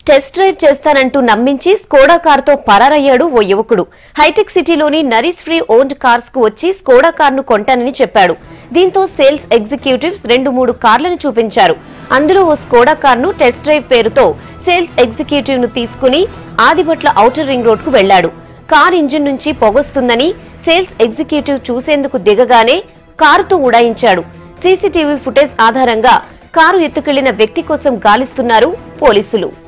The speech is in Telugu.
టెస్ట్ డ్రైవ్ చేస్తానంటూ నమ్మించి స్కోడా కారుతో పరారయ్యాడు ఓ యువకుడు హైటెక్ సిటీలోని నరీస్ ఫ్రీ ఓన్డ్ కార్స్ కు వచ్చి స్కోడా కారును కొంటానని చెప్పాడు దీంతో సేల్స్ ఎగ్జిక్యూటివ్స్ రెండు మూడు కార్లను చూపించారు అందులో ఓ స్కోడా కారును టెస్ట్ డ్రైవ్ పేరుతో సేల్స్ ఎగ్జిక్యూటివ్ ను తీసుకుని ఆదిబట్ల ఔటర్ రింగ్ రోడ్ కు వెళ్లాడు కార్ ఇంజిన్ నుంచి పొగొస్తుందని సేల్స్ ఎగ్జిక్యూటివ్ చూసేందుకు దిగగానే కారుతో ఉడాయించాడు సీసీటీవీ ఫుటేజ్ ఆధారంగా కారు ఎత్తుకెళ్లిన వ్యక్తి కోసం గాలిస్తున్నారు పోలీసులు